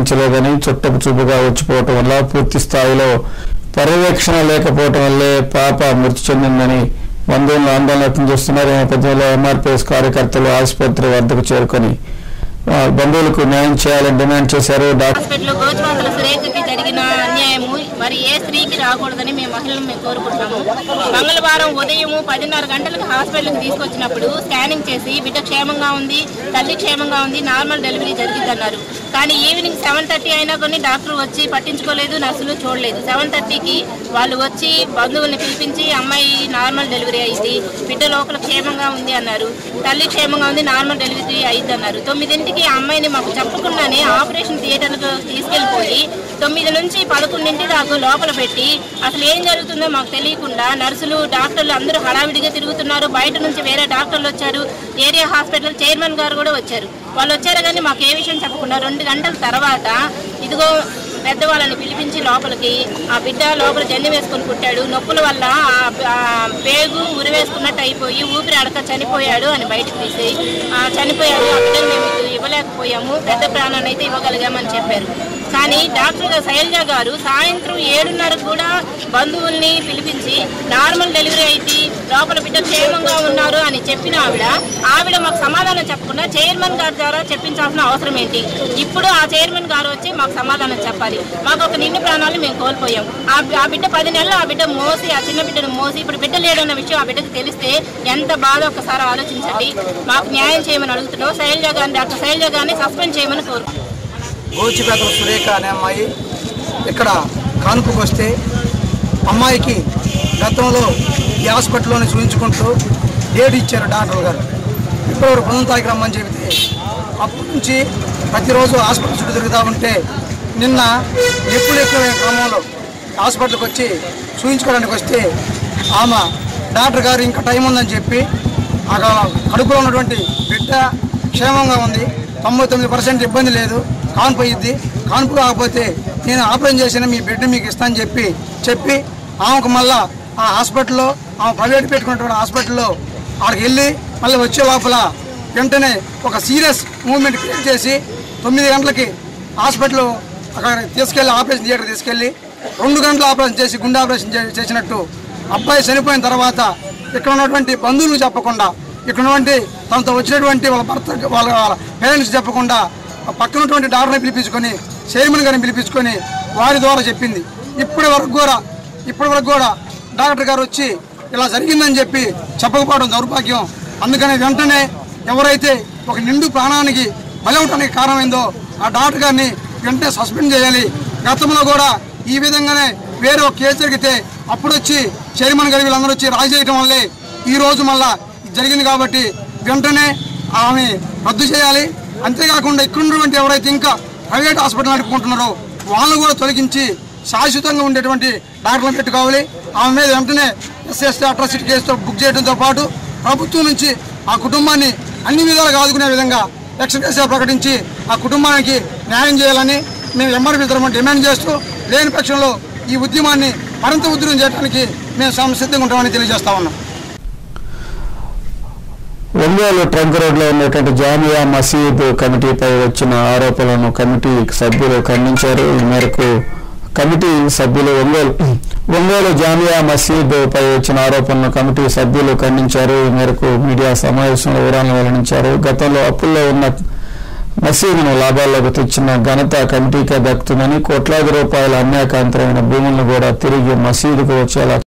గమనించలేదని చుట్టపు చూపుగా వచ్చిపోవటం వల్ల పూర్తి స్థాయిలో పర్యవేక్షణ లేకపోవటం వల్లే పాప మృతి చెందిందని బంధువులు ఆందోళన వ్యక్తం చేస్తున్నారు ఈ నేపథ్యంలో ఎంఆర్పీఎస్ కార్యకర్తలు ఆసుపత్రి వద్దకు చేరుకొని ఆ, బంధువులకు న్యాయం చేయాలని డిమాండ్ చేశారు డాక్టర్ హాస్పిటల్ గోచువాతల సురేఖకి జరిగిన అన్యాయము మరి ఏ స్త్రీకి రాకూడదని మేము మహిళలు మేము కోరుకుంటున్నాము మంగళవారం ఉదయం పదిన్నర గంటలకు హాస్పిటల్కి తీసుకొచ్చినప్పుడు స్కానింగ్ చేసి బిడ్డ క్షేమంగా ఉంది తల్లి క్షేమంగా ఉంది నార్మల్ డెలివరీ జరిగిందన్నారు కానీ ఈవినింగ్ సెవెన్ థర్టీ అయినా కొన్ని డాక్టర్ వచ్చి పట్టించుకోలేదు నర్సులు చూడలేదు సెవెన్ థర్టీకి వాళ్ళు వచ్చి బంధువుల్ని పిలిపించి అమ్మాయి నార్మల్ డెలివరీ అయింది బిడ్డ లోపల క్షేమంగా ఉంది అన్నారు తల్లి క్షేమంగా ఉంది నార్మల్ డెలివరీ అయింది అన్నారు తొమ్మిదింటికి ఆ అమ్మాయిని మాకు చెప్పకుండానే ఆపరేషన్ థియేటర్కు తీసుకెళ్లిపోయి తొమ్మిది నుంచి పదకొండింటి దాకా లోపల పెట్టి అసలు ఏం జరుగుతుందో మాకు తెలియకుండా నర్సులు డాక్టర్లు అందరూ హడావిడిగా తిరుగుతున్నారు బయట నుంచి వేరే డాక్టర్లు వచ్చారు ఏరియా హాస్పిటల్ చైర్మన్ గారు కూడా వచ్చారు వాళ్ళు వచ్చారు కానీ మాకు ఏ విషయం చెప్పకుండా రెండు గంటల తర్వాత ఇదిగో పెద్దవాళ్ళని పిలిపించి లోపలికి ఆ బిడ్డ లోపల జన్ని వేసుకొని పుట్టాడు నొప్పుల వల్ల ఆ- ఆ పేగు ఉరివేసుకున్నట్టు అయిపోయి ఊపిరి అడక చనిపోయాడు అని బయటకు తీసి ఆ చనిపోయాడు ఆ బిడ్డను మేము ఇది ఇవ్వలేకపోయాము పెద్ద ప్రాణాన్ని అయితే ఇవ్వగలిగామని చెప్పారు కానీ డాక్టర్ గారు శైలజ గారు సాయంత్రం ఏడున్నరకు కూడా బంధువుల్ని పిలిపించి నార్మల్ డెలివరీ అయితే లోపల బిడ్డ క్షేమంగా ఉన్నారు అని చెప్పిన ఆవిడ ఆవిడ మాకు సమాధానం చెప్పకుండా చైర్మన్ గారి ద్వారా చెప్పించాల్సిన అవసరం ఏంటి ఇప్పుడు ఆ చైర్మన్ గారు వచ్చి మాకు సమాధానం చెప్పాలి మాకు ఒక నిండు ప్రాణాలు మేము కోల్పోయాం ఆ ఆ బిడ్డ పది నెలలు ఆ బిడ్డ మోసి ఆ చిన్న బిడ్డను మోసి ఇప్పుడు బిడ్డ లేడన్న విషయం ఆ బిడ్డకు తెలిస్తే ఎంత బాధ ఒకసారి ఆలోచించండి మాకు న్యాయం చేయమని అడుగుతున్నాం శైలజ గారిని డాక్టర్ శైలజ గారిని సస్పెండ్ చేయమని కోరుకుంటున్నాం గోచిపేదల సురేఖ అనే అమ్మాయి ఇక్కడ కానుకకు వస్తే అమ్మాయికి గతంలో ఈ హాస్పిటల్లోనే చూపించుకుంటూ డేట్ ఇచ్చారు డాక్టర్ గారు ఫిబ్రవరి పదొమ్మిది తారీఖు రమ్మని చెబితే అప్పటి నుంచి ప్రతిరోజు హాస్పిటల్ చుట్టూ తిరుగుతూ ఉంటే నిన్న ఎప్పుడు ఎక్కువ క్రమంలో హాస్పిటల్కి వచ్చి చూపించుకోవడానికి వస్తే ఆమె డాక్టర్ గారు ఇంకా టైం ఉందని చెప్పి అక్కడ కడుపులో ఉన్నటువంటి బిడ్డ క్షేమంగా ఉంది తొంభై తొమ్మిది పర్సెంట్ ఇబ్బంది లేదు కాన్పు అయ్యిద్ది కాన్పు కాకపోతే నేను ఆపరేషన్ చేసిన మీ బిడ్డ మీకు ఇస్తానని చెప్పి చెప్పి ఆమెకు మళ్ళా ఆ హాస్పిటల్లో ఆమె ప్రైవేట్ పెట్టుకున్నటువంటి హాస్పిటల్లో అక్కడికి వెళ్ళి మళ్ళీ వచ్చే లోపల వెంటనే ఒక సీరియస్ మూవ్మెంట్ క్రియేట్ చేసి తొమ్మిది గంటలకి హాస్పిటల్ అక్కడ తీసుకెళ్ళి ఆపరేషన్ థియేటర్ తీసుకెళ్ళి రెండు గంటల ఆపరేషన్ చేసి గుండె ఆపరేషన్ చే- చేసినట్టు అబ్బాయి చనిపోయిన తర్వాత ఇక్కడ ఉన్నటువంటి బంధువులు చెప్పకుండా ఇక్కడ ఉన్నటువంటి తనతో వచ్చినటువంటి వాళ్ళ భర్త వాళ్ళ వాళ్ళ పేరెంట్స్ చెప్పకుండా ఆ పక్కన ఉన్నటువంటి డాక్టర్ని పిలిపించుకొని చైర్మన్ గారిని పిలిపించుకొని వారి ద్వారా చెప్పింది ఇప్పటి వరకు కూడా ఇప్పటి వరకు కూడా డాక్టర్ గారు వచ్చి ఇలా జరిగిందని చెప్పి చెప్పకపోవడం దౌర్భాగ్యం అందుకని వెంటనే ఎవరైతే ఒక నిండు ప్రాణానికి బలవటానికి కారణమైందో ఆ డాక్టర్ గారిని వెంటనే సస్పెండ్ చేయాలి గతంలో కూడా ఈ విధంగానే వేరే ఒక కేసు జరిగితే అప్పుడు వచ్చి చైర్మన్ గారు వీళ్ళందరూ వచ్చి రాజీ చేయడం వల్లే ఈ రోజు మళ్ళా ఇది జరిగింది కాబట్టి వెంటనే ఆమె రద్దు చేయాలి అంతేకాకుండా ఇక్కడ ఉన్నటువంటి ఎవరైతే ఇంకా ప్రైవేట్ హాస్పిటల్ నడుపుకుంటున్నారో వాళ్ళని కూడా తొలగించి శాశ్వతంగా ఉండేటువంటి డాక్టర్లను పెట్టుకోవాలి ఆమె మీద వెంటనే ఎస్ఎస్టీ అట్రాసిటీ కేసుతో బుక్ చేయడంతో పాటు ప్రభుత్వం నుంచి ఆ కుటుంబాన్ని అన్ని విధాలుగా ఆదుకునే విధంగా ఎక్స్ప్రెస్గా ప్రకటించి ఆ కుటుంబానికి న్యాయం చేయాలని మేము ఎంఆర్పీ తరఫున డిమాండ్ చేస్తూ లేని పక్షంలో ఈ ఉద్యమాన్ని మరింత ఉధృతం చేయడానికి మేము సంసిద్ధంగా ఉంటామని తెలియజేస్తా ఉన్నాం ఒంగోలు ట్రంక్ రోడ్లో ఉన్నటువంటి జామియా మసీద్ కమిటీపై వచ్చిన ఆరోపణలను కమిటీ సభ్యులు ఖండించారు ఈ మేరకు కమిటీ సభ్యులు ఒంగోలు ఒంగోలు జామియా మసీద్ పై వచ్చిన ఆరోపణలను కమిటీ సభ్యులు ఖండించారు ఈ మేరకు మీడియా సమావేశంలో వివరాలను వెల్లడించారు గతంలో అప్పుల్లో ఉన్న మసీదును లాభాల్లోకి తెచ్చిన ఘనత కమిటీకే దక్కుతుందని కోట్లాది రూపాయల అన్యాయకాంతరమైన భూములను కూడా తిరిగి మసీదుకు వచ్చేలా